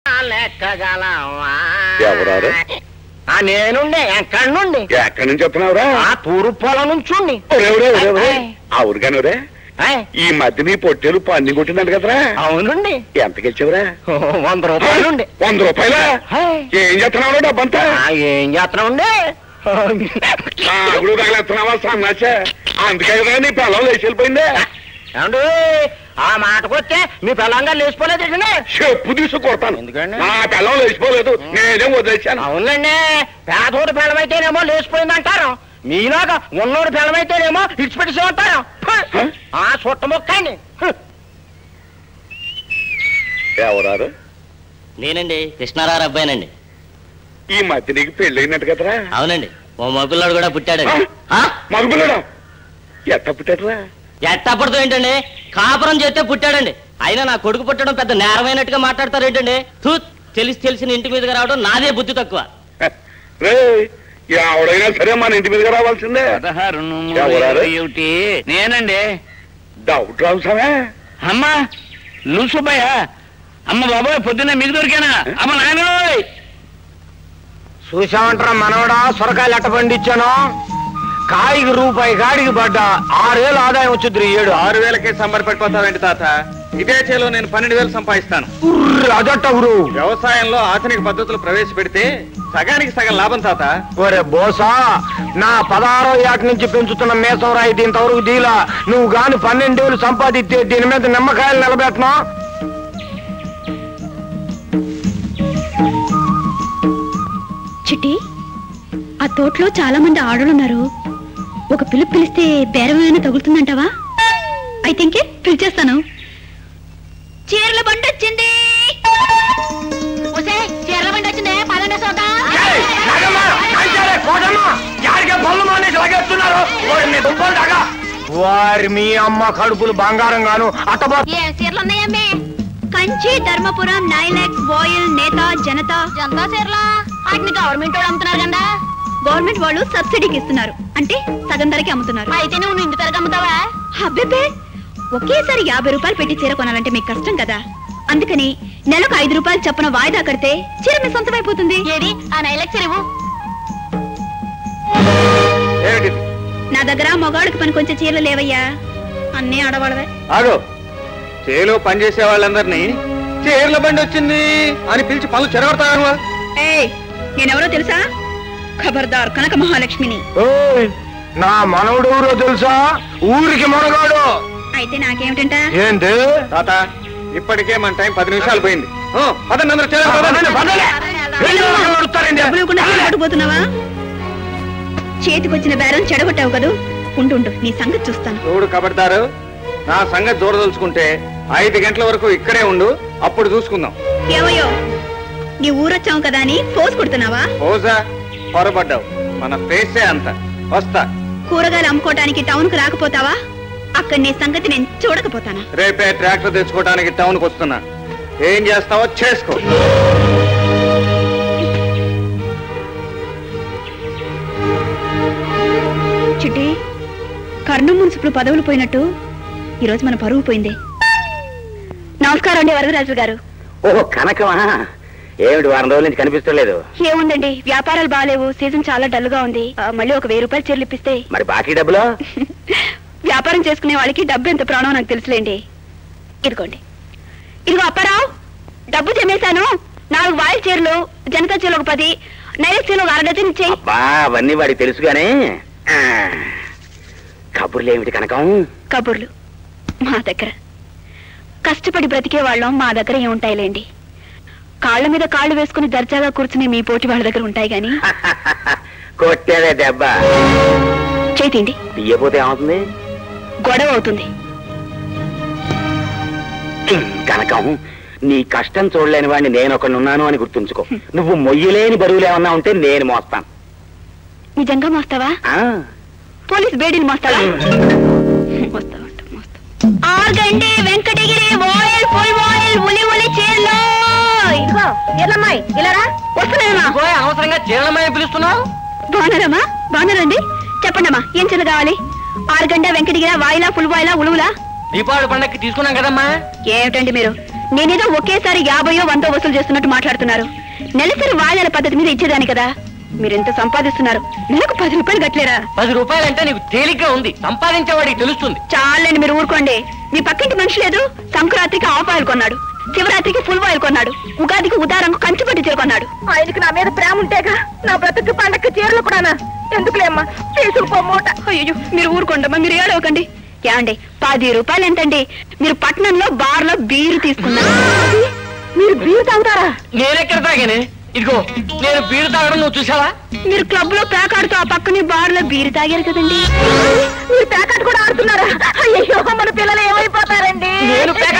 లెక్కగలవా ఎవరారు? ఆ నేనుండే ఎక్కడి నుండి ఎక్కడి నుంచి వస్తున్నావురా ఆ తూరు పొలం నుంచి ఉండి ఒరే, ఒరే, ఒరే, ఒరే. ఏయ్. ఆ ఊరిగానురే ఏయ్, ఈ మధ్య నీ పొట్టేలు పన్ని కొట్టిందంట కదరా అవునండి ఎంతకి ఇచ్చావురా ఓ, వంద రూపాయలుండి వంద రూపాయలా ఏయ్, ఏం చేస్తున్నావు డబ్బంతా ఆ, ఏం చేస్తున్నామండి నాగుడు తగలేస్తున్నావా సన్నాచ అందుకే కదా నీ పిల్లలు లేచి వెళ్ళిపోయిందే ఏమండి ఆ మాటకొస్తే మీ పిల్లంగా లేచిపోలేదు చెప్పు తీసు కొడతాను ఎందుకండి? నా పిల్లలు లేచిపోలేదు నేనే వదిలేశాను అవునండి పేదోడు పిల్లమైతేనేమో లేచిపోయింది అంటారు మీలాగా ఉన్నోడు పిల్లమైతేనేమో ఇడిచిపెట్టేసి ఉంటారు హ? ఆ చుట్ట మొక్కండి ఎవరారు నేనండి కృష్ణారావు అబ్బాయినండి ఈ మధ్య నీకు పెళ్ళైనట్టు కదరా అవునండి ఓ మగపిల్లాడు కూడా పుట్టాడండి ఆ? మగపిల్లడా ఎట్ట పుట్టాడురా ఎట్టా పుడతాం ఏంటండి కాపురం చేస్తే పుట్టాడండి అయినా నా కొడుకు పుట్టడం పెద్ద నేరమైనట్టుగా మాట్లాడతారు ఏంటండి తూ తెలిసి తెలిసిన ఇంటి మీదకి రావడం నాదే బుద్ధి తక్కువ రే ఎవడైనా సరే మన ఇంటి మీదకి రావాల్సిందే పదహారు ఎవరారు? ఏమిటి నేనండి డౌట్ రావుసావే అమ్మా లూసుబ్బయ్య అమ్మ బాబాయ్ పొద్దున్న మీకు దొరికానా అమ్మ నాయన చూసామంటారా మనవడా సొరకాయలు ఎట్ట పండించాను కాయికి రూపాయి కాడికి పడ్డా ఆరేళ్ళు ఆదాయం వచ్చింది ఏడు ఆరు వేలకే సంబరపడిపోతావేంటి తాత ఇదే చేలో నేను పన్నెండు వేలు సంపాదిస్తాను ఉర్ర్, అదట్ట గురు వ్యవసాయంలో ఆధునిక పద్ధతులు ప్రవేశపెడితే సగానికి సగం లాభం తాత ఒరే బోసా నా పదహారో ఏట నుంచి పెంచుతున్న మేసం రాయి దీంతవరకు దీలా నువ్వు గాని పన్నెండేళ్ళు సంపాదిస్తే దీని మీద నిమ్మకాయలు నిలబెట్టను చిట్టి ఆ తోటలో చాలా మంది ఆడలున్నారు ఒక పిలుపు పిలిస్తే బేరమైనా తగులుతుందంటావా అయితే ఇంకే పిలిచేస్తాను చీరల బండి వచ్చింది చీరల బండి వచ్చిందే పదండి సోదా వారి మీ అమ్మ కడుపులు బంగారం గాను అట్టబో ఏ చీరలు ఉన్నాయమ్మే కంచి ధర్మపురం నైలెక్స్ బాయిల్ నేత జనత జనతా చీరలా వాటిని గవర్నమెంట్ వాళ్ళు అమ్ముతున్నారు కదా గవర్నమెంట్ వాళ్ళు సబ్సిడీకి ఇస్తున్నారు అంటే సగం ధరకి అమ్ముతున్నారు అయితే నువ్వు ఇంటి ధరకు అమ్ముతావా అబ్బే ఒకేసారి యాభై రూపాయలు పెట్టి చీర కొనాలంటే మీకు కష్టం కదా అందుకని నెలకు ఐదు రూపాయలు చొప్పున వాయిదా కడితే చీర మీ సొంతమైపోతుంది ఏది ఆ నైలెక్స్ చీరవు ఏమిటి నా దగ్గర మగాడికి పని కొంచెం చీరలు లేవయ్యా అన్నీ ఆడవాళ్ళవే ఆగు చేలో పనిచేసే వాళ్ళందరినీ చీరల బండి వచ్చింది అని పిలిచి పనులు చెరగొడతావా ఏయ్ నేనెవరో తెలుసా ఖబర్దార్ కనక మహాలక్ష్మిని ఏయ్, నా మనవడు ఊరో తెలుసా ఊరికి మనగాడు అయితే నాకేమిటంట ఏంటి తాత ఇప్పటికే మన టైం పది నిమిషాలు పోయింది ఓ, పదండి అందరూ చేలో పదండి. వెళ్ళి వాళ్ళు నడుస్తారండి. డబ్బులు ఇవ్వకుండా పట్టుకుపోతున్నావా చేతికొచ్చిన బేరం చెడగొట్టావు కదూ ఉండు ఉండు నీ సంగతి చూస్తాను చూడు కబడ్దారు నా సంగతి దూరదలుచుకుంటే ఐదు గంటల వరకు ఇక్కడే ఉండు అప్పుడు చూసుకుందాం ఏమయ్యో నీ ఊరొచ్చావు కదా అని ఫోర్స్ కొడుతున్నావా ఓజా పొరపడ్డావు మన ఫేసే అంత వస్తా కూరగాయలు అమ్ముకోవటానికి టౌన్ కు రాకపోతావా అక్కడ నీ సంగతి నేను చూడకపోతానా రేపే ట్రాక్టర్ తెచ్చుకోవడానికి టౌన్కి వస్తున్నా ఏం చేస్తావో చేసుకో చిట్టి కర్ణం మున్సిపల్ పదవులు పోయినట్టు ఈరోజు మన పరువు పోయింది నమస్కారం అండి వరదరాజు గారు ఓహో కనకమా ఏమిటి వారం రోజుల నుంచి కనిపిస్తలేదు ఏముందండి వ్యాపారాలు బాగాలేవు సీజన్ చాలా డల్ గా ఉంది ఆ, మళ్ళీ ఒక వెయ్యి రూపాయలు చీరలు ఇప్పిస్తే మరి బాకీ డబ్బులు వ్యాపారం చేసుకునే వాళ్ళకి డబ్బు ఎంత ప్రాణం నాకు తెలుసులేండి ఇదిగోండి ఇదిగో అప్పారావు డబ్బు జమేశాను నాలుగు వాయిల్ చీరలు జనతా చీరలు ఒక పది నైరక్ చీరలు ఒక అర డజన్ ఇచ్చేయి అబ్బా అవన్నీ వాడికి తెలుసు గానీ ఆ, కబుర్లు ఏమిటి కనకం కబుర్లు మా దగ్గర కష్టపడి బ్రతికే వాళ్ళం మా దగ్గర ఏముంటాయిలేండి కాళ్ళ మీద కాళ్ళు వేసుకుని దర్జాగా కూర్చుని మీ పోటీ వాళ్ళ దగ్గర ఉంటాయి గాని కొట్టేదే దెబ్బ చేతిండి తీయపోతే ఏమవుతుంది గొడవ అవుతుంది కనకం నీ కష్టం చూడలేని వాడిని నేను ఒకడు ఉన్నాను అని గుర్తుంచుకో నువ్వు మొయ్యలేని బరువులు ఏమన్నా ఉంటే నేను మోస్తాను నిజంగా మోస్తావా ఆ, పోలీస్ బేడీని మోస్తావా మోస్తావంట మోస్తా organdy Venkatagiri voile full voile ఉలి ఉలి చీరలు ఇదిగో ఎల్లమ్మాయి ఇలా రా వస్తున్నానమ్మా పోయి అనవసరంగా చీరలమని పిలుస్తున్నావు బాగున్నారమ్మా బాగున్నారండి చెప్పండమ్మా ఏం చీరలు కావాలి ఆరుగంట వెంకటగిరి వాయిలా ఫుల్ వాయిలా ఉలువులా దీపావళి పండక్కి తీసుకున్నాం కదమ్మా ఏమిటండి మీరు నేనేదో ఒకేసారి యాభయో వందో వసూలు చేస్తున్నట్టు మాట్లాడుతున్నారు నెలసరి వాయిదాల పద్ధతి మీద ఇచ్చేదాని కదా మీరెంత సంపాదిస్తున్నారు నెలకు పది రూపాయలు కట్టలేరా పది రూపాయలంటే నీకు తేలిగ్గా ఉంది సంపాదించేవాడికి తెలుస్తుంది చాలండి మీరు ఊరుకోండి మీ పక్కింటి మనిషి లేదు సంక్రాంతికి ఆఫ్ ఆయిల్ కొన్నాడు శివరాత్రికి ఫుల్ ఆయిల్ కొన్నాడు ఉగాదికి ఉదారంకు కంచి పట్టి చీర కొన్నాడు ఆయనకి నా మీద ప్రేమ ఉంటేగా నా బ్రతుకు పండక్కి చీరలు కూడానా ఎందుకులేమ్మా తీసుకుపోమూట అయ్యో మీరు ఊరుకోండమ్మా మీరు ఏడవకండి ఏమండి పది రూపాయలు ఎంతండి మీరు పట్నంలో బార్ లో బీరు తీసుకున్నారు మీరు బీరు తాగుతారా నేనెక్కడ తాగానే ఇదిగో నేను బీరు తాగడం నువ్వు చూసావా మీరు క్లబ్ లో ప్యాకాడుతూ ఆ పక్కనే బార్ లో బీరు తాగారు కదండి మీరు ప్యాకాట్ కూడా ఆడుతున్నారా అయ్యో మన పిల్లలు ఏమైపోతారండి నేను పేక